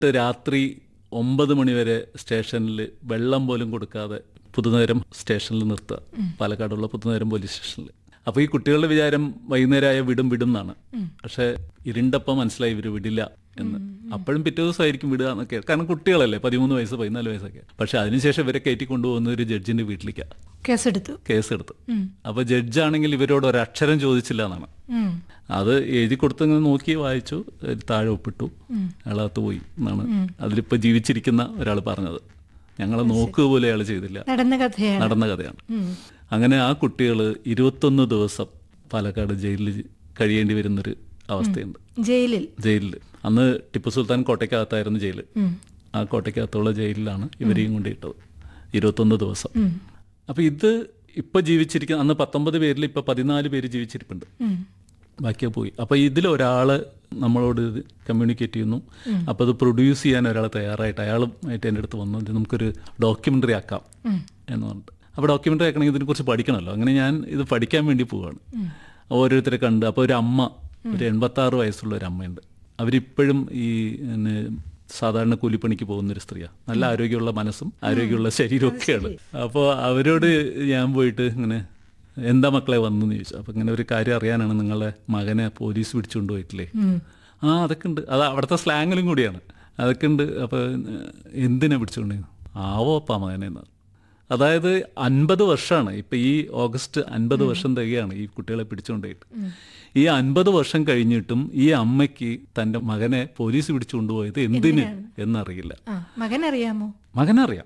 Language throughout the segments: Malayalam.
രാത്രി ഒമ്പത് മണിവരെ സ്റ്റേഷനിൽ വെള്ളം പോലും കൊടുക്കാതെ പുതുനഗരം സ്റ്റേഷനിൽ നിർത്തുക പാലക്കാടുള്ള പുതുനഗരം പോലീസ് സ്റ്റേഷനിൽ അപ്പോൾ ഈ കുട്ടികളുടെ വിചാരം വൈകുന്നേരമായ വിടും വിടും എന്നാണ് പക്ഷെ ഇരുണ്ടപ്പം മനസ്സിലായി ഇവർ വിടില്ല എന്ന് അപ്പോഴും പിറ്റേ ദിവസമായിരിക്കും വിടുക എന്നൊക്കെ കാരണം കുട്ടികളല്ലേ പതിമൂന്ന് വയസ്സ് പതിനാല് വയസ്സൊക്കെ പക്ഷെ അതിനുശേഷം ഇവരെ കയറ്റി കൊണ്ടുപോകുന്ന ഒരു ജഡ്ജിന്റെ വീട്ടിലേക്കാണ് കേസെടുത്തു കേസെടുത്ത് അപ്പൊ ജഡ്ജാണെങ്കിൽ ഇവരോട് ഒരക്ഷരം ചോദിച്ചില്ല എന്നാണ് ഉം. അത് എഴുതി കൊടുത്ത് ഇങ്ങനെ നോക്കി വായിച്ചു അതിൽ താഴെ ഒപ്പിട്ടു അയാളകത്ത് പോയി എന്നാണ് അതിലിപ്പോ ജീവിച്ചിരിക്കുന്ന ഒരാൾ പറഞ്ഞത് ഞങ്ങളെ നോക്കുക പോലെ അയാൾ ചെയ്തില്ല നടന്ന കഥയാണ് നടന്ന കഥയാണ് അങ്ങനെ ആ കുട്ടികൾ ഇരുപത്തൊന്ന് ദിവസം പാലക്കാട് ജയിലിൽ കഴിയേണ്ടി വരുന്നൊരു അവസ്ഥയുണ്ട് ജയിലിൽ ജയിലിൽ അന്ന് ടിപ്പു സുൽത്താൻ കോട്ടയ്ക്കകത്തായിരുന്നു ജയില് ആ കോട്ടയ്ക്കകത്തുള്ള ജയിലിലാണ് ഇവരെയും കൊണ്ടിട്ടത് ഇരുപത്തൊന്ന് ദിവസം അപ്പൊ ഇത് ഇപ്പൊ ജീവിച്ചിരിക്കുന്ന അന്ന് പത്തൊമ്പത് പേരിൽ ഇപ്പൊ പതിനാല് പേര് ജീവിച്ചിരിപ്പുണ്ട് ഉം. ബാക്കിയൊക്കെ പോയി അപ്പൊ ഇതിലൊരാള് നമ്മളോട് കമ്മ്യൂണിക്കേറ്റ് ചെയ്യുന്നു അപ്പൊ അത് പ്രൊഡ്യൂസ് ചെയ്യാൻ ഒരാൾ തയ്യാറായിട്ട് അയാളുമായിട്ട് എൻ്റെ അടുത്ത് വന്നു ഇത് നമുക്കൊരു ഡോക്യുമെന്ററി ആക്കാം എന്ന് പറഞ്ഞിട്ട് അപ്പോൾ ഡോക്യുമെന്ററി ആക്കണമെങ്കിൽ ഇതിനെക്കുറിച്ച് പഠിക്കണമല്ലോ അങ്ങനെ ഞാൻ ഇത് പഠിക്കാൻ വേണ്ടി പോവാണ് ഓരോരുത്തരെ കണ്ട് അപ്പോൾ ഒരു അമ്മ ഒരു എൺപത്താറ് വയസ്സുള്ള ഒരു അമ്മയുണ്ട് അവരിപ്പോഴും ഈ പിന്നെ സാധാരണ കൂലിപ്പണിക്ക് പോകുന്ന ഒരു സ്ത്രീയാണ് നല്ല ആരോഗ്യമുള്ള മനസ്സും ആരോഗ്യമുള്ള ശരീരവും ഒക്കെയാണ് അപ്പോൾ അവരോട് ഞാൻ പോയിട്ട് ഇങ്ങനെ എന്താ മക്കളെ വന്നു എന്ന് ചോദിച്ചു അപ്പം ഇങ്ങനെ ഒരു കാര്യം അറിയാനാണ് നിങ്ങളെ മകനെ പോലീസ് പിടിച്ചുകൊണ്ട് പോയിട്ടില്ലേ ആ അതൊക്കെ ഉണ്ട് അത് അവിടുത്തെ സ്ലാങ്ങിലും കൂടിയാണ് അതൊക്കെ ഉണ്ട് അപ്പോൾ എന്തിനാ പിടിച്ചുകൊണ്ട് ആവോ അപ്പാ മകനെ എന്ന് അതായത് അൻപത് വർഷമാണ് ഇപ്പം ഈ ഓഗസ്റ്റ് അൻപത് വർഷം തികയാണ് ഈ കുട്ടികളെ പിടിച്ചുകൊണ്ടുപോയിട്ട് ഈ അൻപത് വർഷം കഴിഞ്ഞിട്ടും ഈ അമ്മയ്ക്ക് തൻ്റെ മകനെ പോലീസ് പിടിച്ചുകൊണ്ടുപോയത് എന്തിന് എന്നറിയില്ല ആ മകൻ അറിയാമോ മകനറിയാം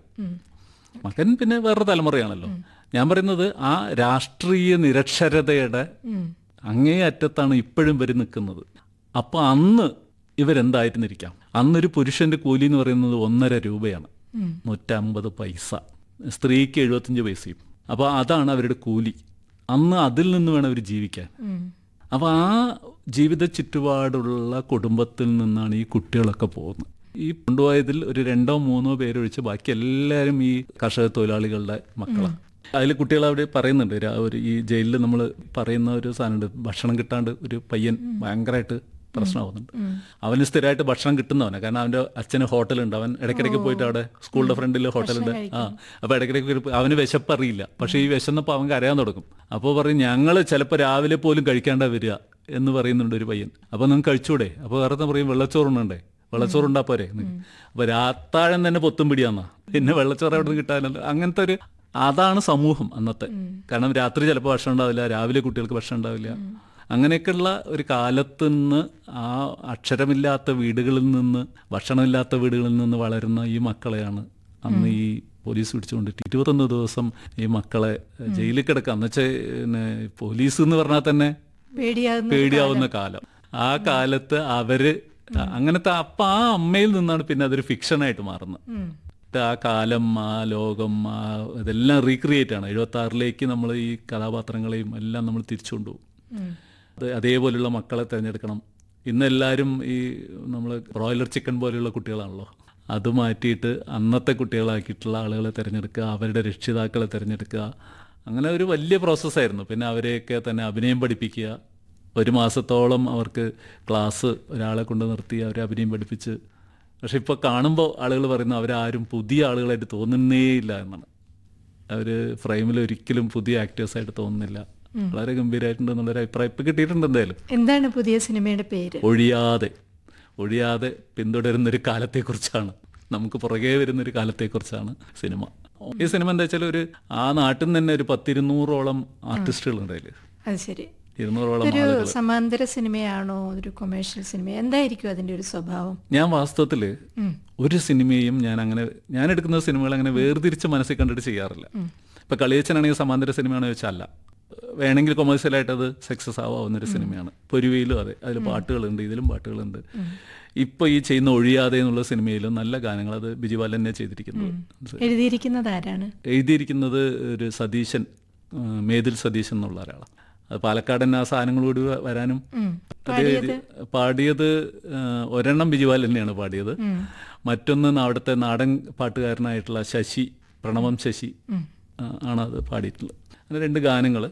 മകൻ പിന്നെ വേറെ തലമുറയാണല്ലോ ഞാൻ പറയുന്നത് ആ രാഷ്ട്രീയ നിരക്ഷരതയുടെ അങ്ങേ അറ്റത്താണ് ഇപ്പോഴും വരെ നിൽക്കുന്നത് അപ്പൊ അന്ന് ഇവരെന്തായിരുന്നിരിക്കാം അന്നൊരു പുരുഷന്റെ കൂലി എന്ന് പറയുന്നത് ഒന്നര രൂപയാണ് നൂറ്റമ്പത് പൈസ സ്ത്രീക്ക് എഴുപത്തഞ്ച് പൈസയും അപ്പോൾ അതാണ് അവരുടെ കൂലി അന്ന് അതിൽ നിന്ന് വേണം അവർ ജീവിക്കാൻ അപ്പോൾ ആ ജീവിത ചുറ്റുപാടുള്ള കുടുംബത്തിൽ നിന്നാണ് ഈ കുട്ടികളൊക്കെ പോകുന്നത് ഈ കൊണ്ടുപോയതിൽ ഒരു രണ്ടോ മൂന്നോ പേരൊഴിച്ച് ബാക്കി എല്ലാവരും ഈ കർഷക തൊഴിലാളികളുടെ മക്കളാണ് അതിൽ കുട്ടികൾ അവിടെ പറയുന്നുണ്ട് രാ- ഒരു ഈ ജയിലിൽ നമ്മൾ പറയുന്ന ഒരു സാധനമുണ്ട് ഭക്ഷണം കിട്ടാണ്ട് ഒരു പയ്യൻ ഭയങ്കരമായിട്ട് പ്രശ്നമാവുന്നുണ്ട് അവന് സ്ഥിരമായിട്ട് ഭക്ഷണം കിട്ടുന്നവനാണ് കാരണം അവന്റെ അച്ഛന് ഹോട്ടലുണ്ട് അവൻ ഇടയ്ക്കിടയ്ക്ക് പോയിട്ട് അവിടെ സ്കൂളിന്റെ ഫ്രണ്ടിൽ ഹോട്ടലുണ്ട് ആ അപ്പൊ ഇടയ്ക്കിടയ്ക്ക് ഒരു- അവന് വിശപ്പ് അറിയില്ല പക്ഷെ ഈ വിശന്നപ്പോൾ അവൻ കരയാൻ തുടങ്ങും അപ്പോൾ പറയും ഞങ്ങൾ ചിലപ്പോൾ രാവിലെ പോലും കഴിക്കാണ്ട വരിക എന്ന് പറയുന്നുണ്ട് ഒരു പയ്യൻ അപ്പൊ നിങ്ങൾക്ക് കഴിച്ചൂടെ അപ്പോൾ വേറെ പറയും വെള്ളച്ചോറുണ്ടേ വെള്ളച്ചോറുണ്ടാ പോരെ അപ്പൊ രാത്താഴം തന്നെ പൊത്തും പിടിയാന്നാ പിന്നെ വെള്ളച്ചോറ് എവിടെ നിന്ന് കിട്ടാനല്ലോ അങ്ങനത്തെ ഒരു അതാണ് സമൂഹം അന്നത്തെ കാരണം രാത്രി ചിലപ്പോൾ ഭക്ഷണം ഉണ്ടാവില്ല രാവിലെ കുട്ടികൾക്ക് ഭക്ഷണം ഉണ്ടാവില്ല അങ്ങനെയൊക്കെയുള്ള ഒരു കാലത്ത് നിന്ന് ആ അക്ഷരമില്ലാത്ത വീടുകളിൽ നിന്ന് ഭക്ഷണമില്ലാത്ത വീടുകളിൽ നിന്ന് വളരുന്ന ഈ മക്കളെയാണ് അന്ന് ഈ പോലീസ് പിടിച്ചുകൊണ്ടിട്ട് ഇരുപത്തൊന്ന് ദിവസം ഈ മക്കളെ ജയിലിൽ കിടക്കുക എന്ന് വെച്ചാൽ പിന്നെ പോലീസ് എന്ന് പറഞ്ഞാൽ തന്നെ പേടിയാകുന്ന പേടിയാവുന്ന കാലം ആ കാലത്ത് അവര് അങ്ങനത്തെ അപ്പൊ ആ അമ്മയിൽ നിന്നാണ് പിന്നെ അതൊരു ഫിക്ഷനായിട്ട് മാറുന്നത് ഉം. ആ കാലം ആ ലോകം ആ ഇതെല്ലാം റീക്രിയേറ്റ് ആണ് എഴുപത്തി ആറിലേക്ക് നമ്മൾ ഈ കഥാപാത്രങ്ങളെയും എല്ലാം നമ്മൾ തിരിച്ചുകൊണ്ടുപോകും ഉം. അത് അതേപോലെയുള്ള മക്കളെ തിരഞ്ഞെടുക്കണം ഇന്ന് എല്ലാവരും ഈ നമ്മൾ ബ്രോയിലർ ചിക്കൻ പോലെയുള്ള കുട്ടികളാണല്ലോ അത് മാറ്റിയിട്ട് അന്നത്തെ കുട്ടികളാക്കിയിട്ടുള്ള ആളുകളെ തിരഞ്ഞെടുക്കുക അവരുടെ രക്ഷിതാക്കളെ തിരഞ്ഞെടുക്കുക അങ്ങനെ ഒരു വലിയ പ്രോസസ്സായിരുന്നു പിന്നെ അവരെയൊക്കെ തന്നെ അഭിനയം പഠിപ്പിക്കുക ഒരു മാസത്തോളം അവർക്ക് ക്ലാസ് ഒരാളെ കൊണ്ട് നിർത്തി അവരെ അഭിനയം പഠിപ്പിച്ച് പക്ഷെ ഇപ്പോൾ കാണുമ്പോൾ ആളുകൾ പറയുന്നു അവരാരും പുതിയ ആളുകളായിട്ട് തോന്നുന്നേ ഇല്ല എന്നാണ് അവർ ഫ്രെയിമിൽ ഒരിക്കലും പുതിയ ആക്ടേഴ്സായിട്ട് തോന്നുന്നില്ല വളരെ ഗംഭീരമായിട്ടുണ്ട് എന്നുള്ളൊരു അഭിപ്രായം ഇപ്പം കിട്ടിയിട്ടുണ്ട് എന്തായാലും എന്താണ് പുതിയ സിനിമയുടെ പേര് ഒഴിയാതെ ഒഴിയാതെ പിന്തുടരുന്നൊരു കാലത്തെക്കുറിച്ചാണ് നമുക്ക് പുറകെ വരുന്നൊരു കാലത്തെക്കുറിച്ചാണ് സിനിമ ഈ സിനിമ എന്താ വെച്ചാൽ ഒരു ആ നാട്ടിൽ നിന്ന് തന്നെ ഒരു പത്തിരുന്നൂറോളം ആർട്ടിസ്റ്റുകളുണ്ട് അതിൽ അത് ശരി ഇരുന്നൂറോളം ഒരു ആളുകൾ സമാന്തര സിനിമയാണോ ഒരു കൊമേഴ്ഷ്യൽ സിനിമ എന്തായിരിക്കും അതിന്റെ ഒരു സ്വഭാവം ഞാൻ വാസ്തവത്തിൽ ഒരു സിനിമയും ഞാൻ അങ്ങനെ ഞാൻ എടുക്കുന്ന സിനിമകൾ അങ്ങനെ വേർതിരിച്ച് മനസ്സിൽ കണ്ടിട്ട് ചെയ്യാറില്ല ഇപ്പൊ കളിയച്ചനാണെങ്കിൽ സമാന്തര സിനിമയാണെന്ന് വെച്ചാൽ അല്ല വേണമെങ്കിൽ കൊമേഴ്സ്യലായിട്ട് അത് സക്സസ് ആവാവുന്ന ഒരു സിനിമയാണ് പൊരുവയിലും അതെ അതിൽ പാട്ടുകളുണ്ട് ഇതിലും പാട്ടുകളുണ്ട് ഇപ്പൊ ഈ ചെയ്യുന്ന ഒഴിയാതെ എന്നുള്ള സിനിമയിലും നല്ല ഗാനങ്ങൾ അത് ബിജു ബാലൻ തന്നെ ചെയ്തിരിക്കുന്നത് എഴുതിയിരിക്കുന്നത് ആരാണ് എഴുതിയിരിക്കുന്നത് ഒരു സതീശൻ ആ, മേതിൽ സതീശൻ എന്നുള്ള ഒരാളാണ് അത് പാലക്കാട് തന്നെ ആ സാധനങ്ങൾ കൂടി വ- വരാനും ഉം. അത് എഴുതി- പാടിയത് ആ, ഒരെണ്ണം ബിജുവാൽ തന്നെയാണ് പാടിയത് മറ്റൊന്ന് അവിടുത്തെ നാടൻ പാട്ടുകാരനായിട്ടുള്ള ശശി പ്രണവം ശശി ആ, ആണ് അത് പാടിയിട്ടുള്ളത് അങ്ങനെ രണ്ട് ഗാനങ്ങൾ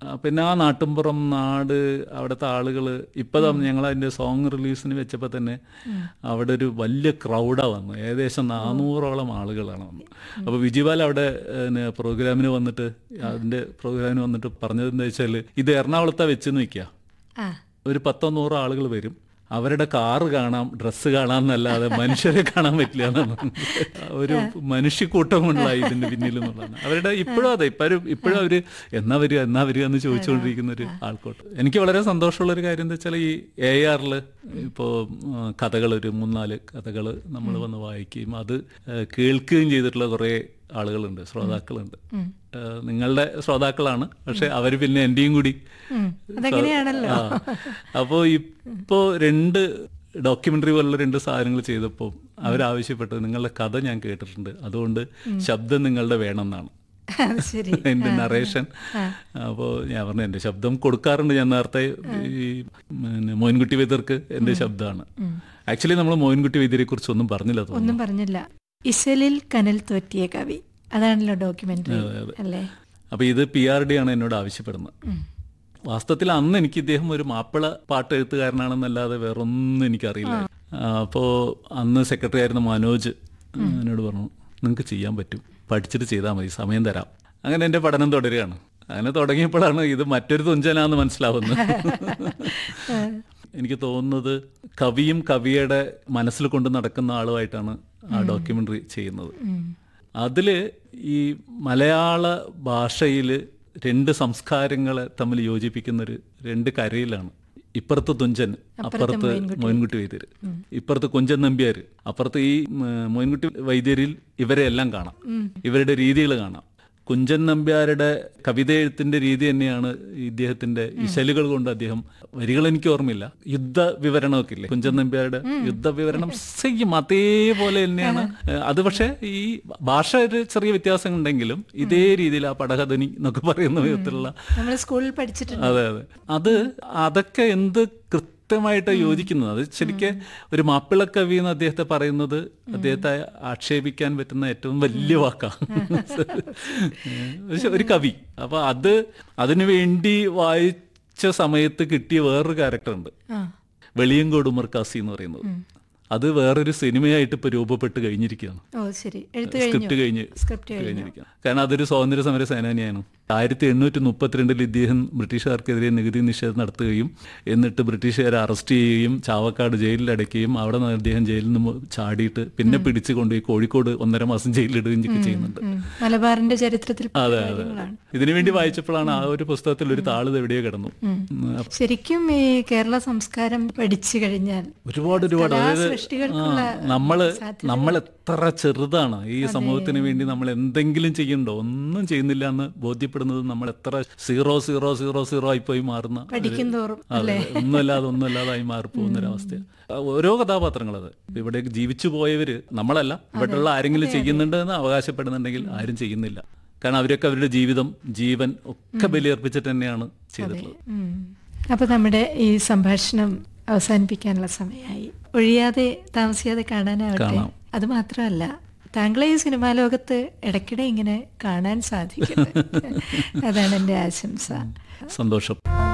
ആ, പിന്നെ ആ നാട്ടുംപുറം നാട് അവിടുത്തെ ആളുകൾ ഇപ്പൊ ഞങ്ങൾ അതിന്റെ സോങ് റിലീസിന് വെച്ചപ്പോൾ തന്നെ അവിടെ ഒരു വലിയ ക്രൗഡാ വന്നു ഏകദേശം നാനൂറോളം ആളുകളാണ് വന്നത് അപ്പോൾ വിജിപാൽ അവിടെ പിന്നെ പ്രോഗ്രാമിന് വന്നിട്ട് അതിന്റെ പ്രോഗ്രാമിന് വന്നിട്ട് പറഞ്ഞത് എന്താ വെച്ചാൽ ഇത് എറണാകുളത്താ വെച്ച് നിൽക്കുക ആ ഒരു പത്തോ നൂറോ ആളുകൾ വരും അവരുടെ കാറ് കാണാം ഡ്രസ്സ് കാണാം എന്നല്ലാതെ മനുഷ്യരെ കാണാൻ പറ്റില്ല എന്നാണ് ഒരു മനുഷ്യക്കൂട്ടം കൊണ്ടുള്ള ഇതിന്റെ പിന്നിൽ എന്നുള്ളതാണ് അവരുടെ ഇപ്പോഴും അതെ ഇപ്പോഴും ഇപ്പോഴും അവര് എന്നാ വരിക എന്നാ വരിക എന്ന് ചോദിച്ചുകൊണ്ടിരിക്കുന്ന ഒരു ആൾക്കോട്ട് എനിക്ക് വളരെ സന്തോഷമുള്ള ഒരു കാര്യം എന്താ വെച്ചാൽ ഈ എ ആറിൽ ഇപ്പോൾ കഥകൾ ഒരു മൂന്നാല് കഥകൾ നമ്മൾ വന്ന് വായിക്കുകയും അത് ആ, കേൾക്കുകയും ചെയ്തിട്ടുള്ള കുറേ ആളുകളുണ്ട് ശ്രോതാക്കളുണ്ട് ആ, നിങ്ങളുടെ ശ്രോതാക്കളാണ് പക്ഷെ അവർ പിന്നെ എൻ്റെയും കൂടി ഉം. അതങ്ങനെയാണല്ലോ ആ. അപ്പോ ഇപ്പോ രണ്ട് ഡോക്യുമെന്ററി പോലുള്ള രണ്ട് സാധനങ്ങൾ ചെയ്തപ്പോൾ അവരാവശ്യപ്പെട്ടത് നിങ്ങളുടെ കഥ ഞാൻ കേട്ടിട്ടുണ്ട് അതുകൊണ്ട് ശബ്ദം നിങ്ങളുടെ വേണം എന്നാണ് അത് ശരി എന്റെ നറേഷൻ അപ്പോൾ ഞാൻ പറഞ്ഞു എന്റെ ശബ്ദം കൊടുക്കാറുണ്ട് ഞാൻ നേരത്തെ ഈ പിന്നെ മോയിൻകുട്ടി വൈദ്യർക്ക് എന്റെ ശബ്ദമാണ് ആക്ച്വലി നമ്മൾ മോയിൻകുട്ടി വൈദ്യരെ കുറിച്ച് ഒന്നും പറഞ്ഞില്ല തോന്നുന്നു ഒന്നും പറഞ്ഞില്ല ഇസലിൽ കനൽ തോറ്റിയ കവി അതാണല്ലോ ഡോക്യുമെന്ററി അല്ലേ അപ്പൊ ഇത് പി ആർ ഡി ആണ് എന്നോട് ആവശ്യപ്പെടുന്നത് വാസ്തവത്തിൽ അന്ന് എനിക്ക് ഇദ്ദേഹം ഒരു മാപ്പിള പാട്ട് എഴുത്തുകാരനാണെന്നല്ലാതെ വേറൊന്നും എനിക്കറിയില്ല ആ, അപ്പോ അന്ന് സെക്രട്ടറി ആയിരുന്ന മനോജ് എന്നോട് പറഞ്ഞു നിങ്ങൾക്ക് ചെയ്യാൻ പറ്റും പഠിച്ചിട്ട് ചെയ്താൽ മതി സമയം തരാം അങ്ങനെ എൻ്റെ പഠനം തുടരുകയാണ് അങ്ങനെ തുടങ്ങിയപ്പോഴാണ് ഇത് മറ്റൊരു തുഞ്ചനാന്ന് മനസ്സിലാവുന്നത് എനിക്ക് തോന്നുന്നത് കവിയും കവിയുടെ മനസ്സിൽ കൊണ്ട് നടക്കുന്ന ആളുമായിട്ടാണ് ആ ഡോക്യുമെന്ററി ചെയ്യുന്നത് അതില് ഈ മലയാള ഭാഷയിൽ രണ്ട് സംസ്കാരങ്ങളെ തമ്മിൽ യോജിപ്പിക്കുന്ന ഒരു രണ്ട് കരയിലാണ് ഇപ്പുറത്ത് തുഞ്ചൻ അപ്പുറത്ത് മോയിൻകുട്ടി വൈദ്യര് ഇപ്പുറത്ത് കുഞ്ചൻ നമ്പ്യാർ അപ്പുറത്ത് ഈ ഉം, മോയിൻകുട്ടി വൈദ്യരിൽ ഇവരെ എല്ലാം കാണാം ഇവരുടെ രീതികൾ കാണാം കുഞ്ചൻ നമ്പ്യാരുടെ കവിത എഴുത്തിന്റെ രീതി തന്നെയാണ് ഇദ്ദേഹത്തിന്റെ ഇശലുകൾ കൊണ്ട് അദ്ദേഹം വരികൾ എനിക്ക് ഓർമ്മയില്ല യുദ്ധ വിവരണമൊക്കെ ഇല്ലേ കുഞ്ചൻ നമ്പ്യാരുടെ യുദ്ധ വിവരണം സെയിം അതേപോലെ തന്നെയാണ് ഏഹ് അത് പക്ഷേ ഈ ഭാഷ ഒരു ചെറിയ വ്യത്യാസം ഉണ്ടെങ്കിലും ഇതേ രീതിയിൽ ആ പടകഥനി എന്നൊക്കെ പറയുന്ന വിധത്തിലുള്ള നമ്മൾ സ്കൂളിൽ പഠിച്ചിട്ടുണ്ട് അതെ അതെ അത് അതൊക്കെ എന്ത് കൃത്യമായിട്ട് യോജിക്കുന്നത് അത് ശരിക്കും ഒരു മാപ്പിള കവി എന്ന് അദ്ദേഹത്തെ പറയുന്നത് അദ്ദേഹത്തെ ആക്ഷേപിക്കാൻ പറ്റുന്ന ഏറ്റവും വലിയ വാക്കാണ് പക്ഷെ ഒരു കവി അപ്പൊ അത് അതിനു വേണ്ടി വായിച്ച സമയത്ത് കിട്ടിയ വേറൊരു ക്യാരക്ടർ ഉണ്ട് ആ വെളിയങ്കോട് ഉമർക്കാസി എന്ന് പറയുന്നത് അത് വേറൊരു സിനിമയായിട്ട് ഇപ്പൊ രൂപപ്പെട്ട് കഴിഞ്ഞിരിക്കുകയാണ് ഓ ശരി എഴുത്ത് കഴിഞ്ഞു സ്ക്രിപ്റ്റ് കഴിഞ്ഞ് സ്ക്രിപ്റ്റ് കഴിഞ്ഞു കഴിഞ്ഞിരിക്കുകയാണ് കാരണം അതൊരു സ്വാതന്ത്ര്യ സമര സേനാനിയാണ് ആയിരത്തി എണ്ണൂറ്റി മുപ്പത്തിരണ്ടിൽ ഇദ്ദേഹം ബ്രിട്ടീഷുകാർക്കെതിരെ നികുതി നിഷേധം നടത്തുകയും എന്നിട്ട് ബ്രിട്ടീഷുകാരെ അറസ്റ്റ് ചെയ്യുകയും ചാവക്കാട് ജയിലിൽ അടയ്ക്കുകയും അവിടെ നിന്ന് അദ്ദേഹം ജയിലിൽ നിന്ന് ചാടിയിട്ട് പിന്നെ പിടിച്ചു കൊണ്ടുപോയി കോഴിക്കോട് ഒന്നര മാസം ജയിലിലിടുകയും ഒക്കെ ചെയ്യുന്നുണ്ട് ഉം. മലബാറിന്റെ ചരിത്രത്തിൽ അതെ അതെ ഇതിനു വേണ്ടി വായിച്ചപ്പോഴാണ് ആ ഒരു പുസ്തകത്തിൽ ഒരു താള് എവിടെയോ കിടന്നു ഉം. ശരിക്കും ഈ കേരള സംസ്കാരം പഠിച്ചു കഴിഞ്ഞാൽ ഒരുപാട് ഒരുപാട് അതായത് സൃഷ്ടികൾക്കുള്ള ആ, നമ്മള് നമ്മൾ എത്ര ചെറുതാണ് ഈ സമൂഹത്തിന് വേണ്ടി നമ്മൾ എന്തെങ്കിലും ചെയ്യണ്ടോ ഒന്നും ചെയ്യുന്നില്ല എന്ന് ബോധ്യപ്പെടുന്നത് നമ്മൾ എത്ര സീറോ സീറോ സീറോ സീറോ ആയിപ്പോയി മാറുന്ന ഒരു- പഠിക്കും തോറും അതെ ഒന്നുമല്ലാതെ ഒന്നുമല്ലാതായി മാറിപ്പോകുന്ന ഒരവസ്ഥ ഓരോ കഥാപാത്രങ്ങൾ അത് ഇവിടെ ജീവിച്ചു പോയവര് നമ്മളല്ല ഇവിടെയുള്ള ആരെങ്കിലും ചെയ്യുന്നുണ്ട് എന്ന് അവകാശപ്പെടുന്നുണ്ടെങ്കിൽ ആരും ചെയ്യുന്നില്ല കാരണം അവരൊക്കെ അവരുടെ ജീവിതം ജീവൻ ഒക്കെ ബലിയർപ്പിച്ചിട്ട് തന്നെയാണ് ചെയ്തിട്ടുള്ളത് ഉം. അപ്പൊ നമ്മുടെ ഈ സംഭാഷണം അവസാനിപ്പിക്കാനുള്ള സമയമായി ഒഴിയാതെ താമസിയാതെ കാണാനാവട്ടെ കാണാം. അത് മാത്രമല്ല താങ്കളെ ഈ സിനിമാ ലോകത്ത് ഇടയ്ക്കിടെ ഇങ്ങനെ കാണാൻ സാധിക്കും അതാണ് എൻ്റെ ആശംസ സന്തോഷം